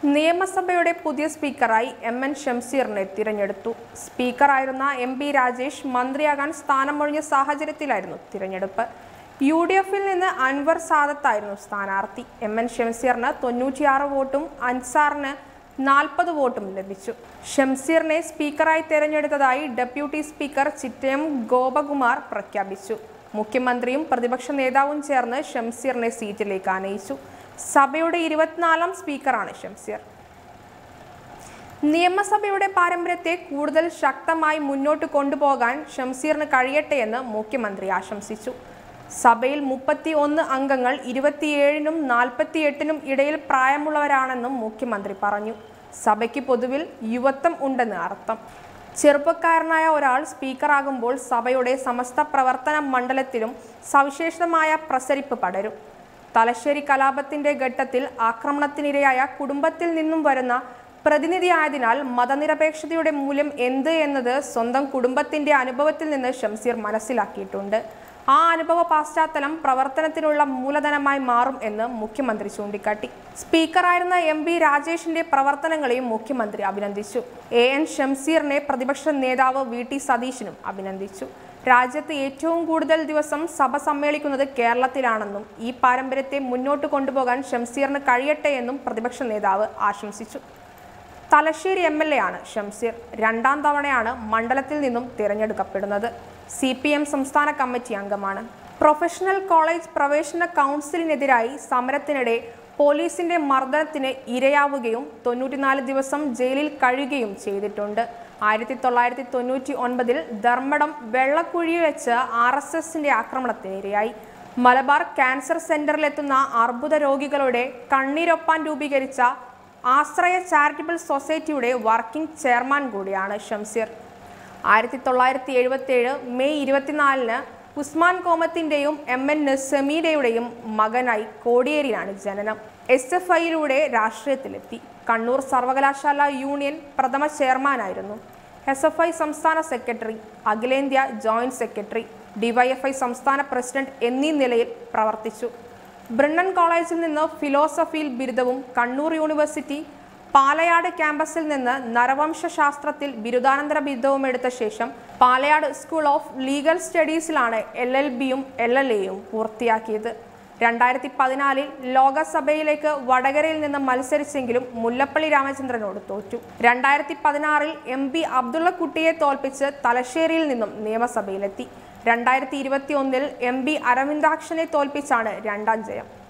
നിയമസഭയുടെ പുതിയ സ്പീക്കറായി M N ഷംസീറിനെ തിരഞ്ഞെടുത്തു സ്പീക്കറായിരുന്ന എം പി രാജേഷ് മന്ത്രിയാകാൻ സ്ഥാനമൊഴിഞ്ഞ സാഹചര്യത്തിലായിരുന്നു തിരഞ്ഞെടുപ്പ് യു ഡി എഫിൽ നിന്ന് അൻവർ സാദത്തായിരുന്നു സ്ഥാനാർത്ഥി എം എൻ ഷംസീറിന് തൊണ്ണൂറ്റിയാറ് വോട്ടും അൻസാറിന് നാൽപ്പത് വോട്ടും ലഭിച്ചു ഷംസീറിനെ സ്പീക്കറായി തെരഞ്ഞെടുത്തതായി ഡെപ്യൂട്ടി സ്പീക്കർ ചിറ്റയം ഗോപകുമാർ പ്രഖ്യാപിച്ചു മുഖ്യമന്ത്രിയും പ്രതിപക്ഷ നേതാവും ചേർന്ന് ഷംസീറിനെ സീറ്റിലേക്ക് ആനയിച്ചു സഭയുടെ ഇരുപത്തിനാലാം സ്പീക്കറാണ് ഷംസീർ നിയമസഭയുടെ പാരമ്പര്യത്തെ കൂടുതൽ ശക്തമായി മുന്നോട്ട് കൊണ്ടുപോകാൻ ഷംസീറിന് കഴിയട്ടെ എന്ന് മുഖ്യമന്ത്രി ആശംസിച്ചു സഭയിൽ മുപ്പത്തി ഒന്ന് അംഗങ്ങൾ ഇരുപത്തിയേഴിനും നാൽപ്പത്തിയെട്ടിനും ഇടയിൽ പ്രായമുള്ളവരാണെന്നും മുഖ്യമന്ത്രി പറഞ്ഞു സഭയ്ക്ക് പൊതുവിൽ യുവത്വം ഉണ്ടെന്ന് അർത്ഥം ചെറുപ്പക്കാരനായ ഒരാൾ സ്പീക്കറാകുമ്പോൾ സഭയുടെ സമസ്ത പ്രവർത്തന മണ്ഡലത്തിലും സവിശേഷമായ പ്രസരിപ്പ് പടരും തലശ്ശേരി കലാപത്തിന്റെ ഘട്ടത്തിൽ ആക്രമണത്തിനിരയായ കുടുംബത്തിൽ നിന്നും വരുന്ന പ്രതിനിധിയായതിനാൽ മതനിരപേക്ഷതയുടെ മൂല്യം എന്ത് എന്നത് സ്വന്തം കുടുംബത്തിന്റെ അനുഭവത്തിൽ നിന്ന് ഷംസീർ മനസ്സിലാക്കിയിട്ടുണ്ട് ആ അനുഭവ പശ്ചാത്തലം പ്രവർത്തനത്തിനുള്ള മൂലധനമായി മാറും എന്ന് മുഖ്യമന്ത്രി ചൂണ്ടിക്കാട്ടി സ്പീക്കറായിരുന്ന എം പി രാജേഷിന്റെ പ്രവർത്തനങ്ങളെയും മുഖ്യമന്ത്രി അഭിനന്ദിച്ചു എ എൻ ഷംസീറിനെ പ്രതിപക്ഷ നേതാവ് വി ടി സതീശനും അഭിനന്ദിച്ചു രാജ്യത്ത് ഏറ്റവും കൂടുതൽ ദിവസം സഭ സമ്മേളിക്കുന്നത് കേരളത്തിലാണെന്നും ഈ പാരമ്പര്യത്തെ മുന്നോട്ട് കൊണ്ടുപോകാൻ ഷംസീറിന് കഴിയട്ടെ എന്നും പ്രതിപക്ഷ നേതാവ് ആശംസിച്ചു തലശ്ശേരി എം എൽ എ ആണ് ഷംസീർ രണ്ടാം തവണയാണ് മണ്ഡലത്തിൽ നിന്നും തിരഞ്ഞെടുക്കപ്പെടുന്നത് സി പി എം സംസ്ഥാന കമ്മിറ്റി അംഗമാണ് പ്രൊഫഷണൽ കോളേജ് പ്രവേശന കൗൺസിലിനെതിരായി സമരത്തിനിടെ പോലീസിന്റെ മർദ്ദനത്തിന് ഇരയാവുകയും തൊണ്ണൂറ്റിനാല് ദിവസം ജയിലിൽ കഴിയുകയും ചെയ്തിട്ടുണ്ട് ആയിരത്തി തൊള്ളായിരത്തി തൊണ്ണൂറ്റി ഒൻപതിൽ ധർമ്മടം വെള്ളക്കുഴി വെച്ച് ആർ എസ് എസിന്റെ ആക്രമണത്തിന് ഇരയായി മലബാർ ക്യാൻസർ സെന്ററിലെത്തുന്ന അർബുദ രോഗികളുടെ കണ്ണീരൊപ്പാൻ രൂപീകരിച്ച ആശ്രയ ചാരിറ്റബിൾ സൊസൈറ്റിയുടെ വർക്കിംഗ് ചെയർമാൻ കൂടിയാണ് ഷംസീർ ആയിരത്തി തൊള്ളായിരത്തി എഴുപത്തിയേഴ് മെയ് ഇരുപത്തിനാലിന് ഉസ്മാൻ കോമത്തിൻ്റെയും എം എൻ നസമീരയുടെയും മകനായി കോടിയേരിയിലാണ് ജനനം എസ് എഫ് ഐയിലൂടെ രാഷ്ട്രീയത്തിലെത്തി കണ്ണൂർ സർവകലാശാല യൂണിയൻ പ്രഥമ ചെയർമാനായിരുന്നു എസ് എഫ് ഐ സംസ്ഥാന സെക്രട്ടറി അഖിലേന്ത്യാ ജോയിന്റ് സെക്രട്ടറി ഡിവൈഎഫ്ഐ സംസ്ഥാന പ്രസിഡന്റ് എന്നീ നിലയിൽ പ്രവർത്തിച്ചു ബ്രിണ്ണൻ കോളേജിൽ നിന്ന് ഫിലോസഫിയിൽ ബിരുദവും കണ്ണൂർ യൂണിവേഴ്സിറ്റി പാലയാട് ക്യാമ്പസിൽ നിന്ന് നരവംശാസ്ത്രത്തിൽ ബിരുദാനന്തര ബിരുദവും എടുത്ത ശേഷം പാലയാട് സ്കൂൾ ഓഫ് ലീഗൽ സ്റ്റഡീസിലാണ് എൽ എൽ ബിയും എൽ എൽ എയും പൂർത്തിയാക്കിയത് രണ്ടായിരത്തി പതിനാലിൽ ലോകസഭയിലേക്ക് വടകരയിൽ നിന്ന് മത്സരിച്ചെങ്കിലും മുല്ലപ്പള്ളി രാമചന്ദ്രനോട് തോറ്റു രണ്ടായിരത്തി പതിനാറിൽ എം പി അബ്ദുള്ളക്കുട്ടിയെ തോൽപ്പിച്ച് തലശ്ശേരിയിൽ നിന്നും നിയമസഭയിലെത്തി രണ്ടായിരത്തി ഇരുപത്തി ഒന്നിൽ എം പി അരവിന്ദാക്ഷനെ തോൽപ്പിച്ചാണ് രണ്ടാം ജയം